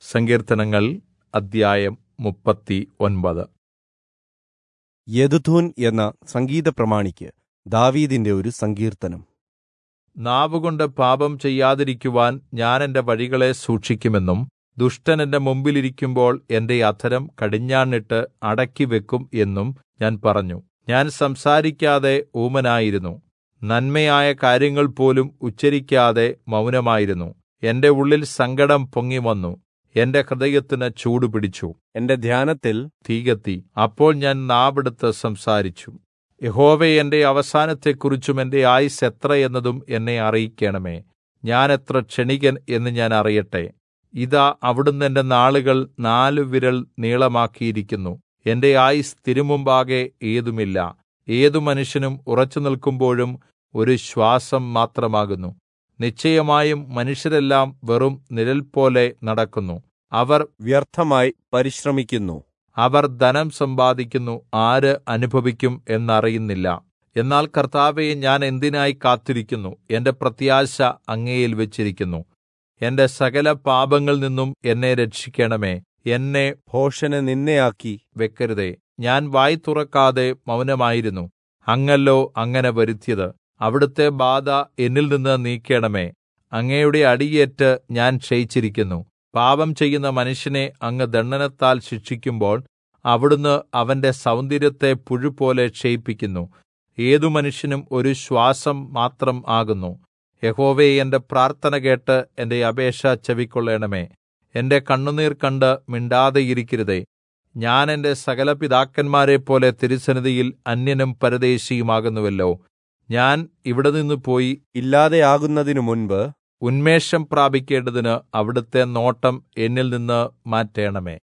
സങ്കീർത്തനങ്ങൾ അദ്ധ്യായം മുപ്പത്തി ഒൻപത് യദുഥൂൻ എന്ന സംഗീത പ്രമാണിക്ക് ദാവീദിന്റെ ഒരു സങ്കീർത്തനം നാവുകൊണ്ട് പാപം ചെയ്യാതിരിക്കുവാൻ ഞാൻ എന്റെ വഴികളെ സൂക്ഷിക്കുമെന്നും ദുഷ്ടൻ എന്റെ മുമ്പിലിരിക്കുമ്പോൾ എന്റെ അധരം കടിഞ്ഞാണിട്ട് അടക്കിവെക്കും എന്നും ഞാൻ പറഞ്ഞു ഞാൻ സംസാരിക്കാതെ ഊമനായിരുന്നു നന്മയായ കാര്യങ്ങൾ പോലും ഉച്ചരിക്കാതെ മൗനമായിരുന്നു എന്റെ ഉള്ളിൽ സങ്കടം പൊങ്ങിവന്നു എന്റെ ഹൃദയത്തിന് ചൂടുപിടിച്ചു എന്റെ ധ്യാനത്തിൽ തീ കത്തി അപ്പോൾ ഞാൻ നാവെടുത്ത് സംസാരിച്ചു യഹോവേ എന്റെ അവസാനത്തെക്കുറിച്ചും എന്റെ ആയുസ് എത്ര എന്നതും എന്നെ അറിയിക്കണമേ ഞാൻ എത്ര ക്ഷണികൻ എന്ന് ഞാൻ അറിയട്ടെ ഇതാ അവിടുന്ന് എന്റെ നാളുകൾ നാലു വിരൽ നീളമാക്കിയിരിക്കുന്നു എന്റെ ആയുസ് തിരുമുമ്പാകെ ഏതുമില്ല ഏതു മനുഷ്യനും ഉറച്ചു നിൽക്കുമ്പോഴും ഒരു ശ്വാസം മാത്രമാകുന്നു നിശ്ചയമായും മനുഷ്യരെല്ലാം വെറും നിഴൽ പോലെ നടക്കുന്നു അവർ വ്യർത്ഥമായി പരിശ്രമിക്കുന്നു അവർ ധനം സമ്പാദിക്കുന്നു ആര് അനുഭവിക്കും എന്നറിയുന്നില്ല എന്നാൽ കർത്താവെ ഞാൻ എന്തിനായി കാത്തിരിക്കുന്നു എന്റെ പ്രത്യാശ അങ്ങയിൽ വെച്ചിരിക്കുന്നു എന്റെ സകല പാപങ്ങളിൽ നിന്നും എന്നെ രക്ഷിക്കണമേ എന്നെ ഭോഷന് നിന്നയാക്കി വെക്കരുതേ ഞാൻ വായ് തുറക്കാതെ മൗനമായിരുന്നു അങ്ങല്ലോ അങ്ങനെ വരുത്തിയത് അവിടുത്തെ ബാധ എന്നിൽ നിന്ന് നീക്കണമേ അങ്ങയുടെ അടിയേറ്റ് ഞാൻ ക്ഷയിച്ചിരിക്കുന്നു പാപം ചെയ്യുന്ന മനുഷ്യനെ അങ്ങ് ദണ്ഡനത്താൽ ശിക്ഷിക്കുമ്പോൾ അവിടുന്ന് അവന്റെ സൗന്ദര്യത്തെ പുഴുപോലെ ക്ഷയിപ്പിക്കുന്നു ഏതു മനുഷ്യനും ഒരു ശ്വാസം മാത്രം ആകുന്നു യഹോവേ എന്റെ പ്രാർത്ഥന കേട്ട് എന്റെ അപേക്ഷ ചെവിക്കൊള്ളണമേ എന്റെ കണ്ണുനീർ കണ്ട് മിണ്ടാതെയിരിക്കരുതേ ഞാൻ എന്റെ സകല പിതാക്കന്മാരെപ്പോലെ തിരുസന്നിധിയിൽ അന്യനും പരദേശിയുമാകുന്നുവല്ലോ ഞാൻ ഇവിടെ നിന്ന് പോയി ഇല്ലാതെയാകുന്നതിനു മുൻപ് ഉന്മേഷം പ്രാപിക്കേണ്ടതിന് അവിടുത്തെ നോട്ടം എന്നിൽ നിന്ന് മാറ്റേണമേ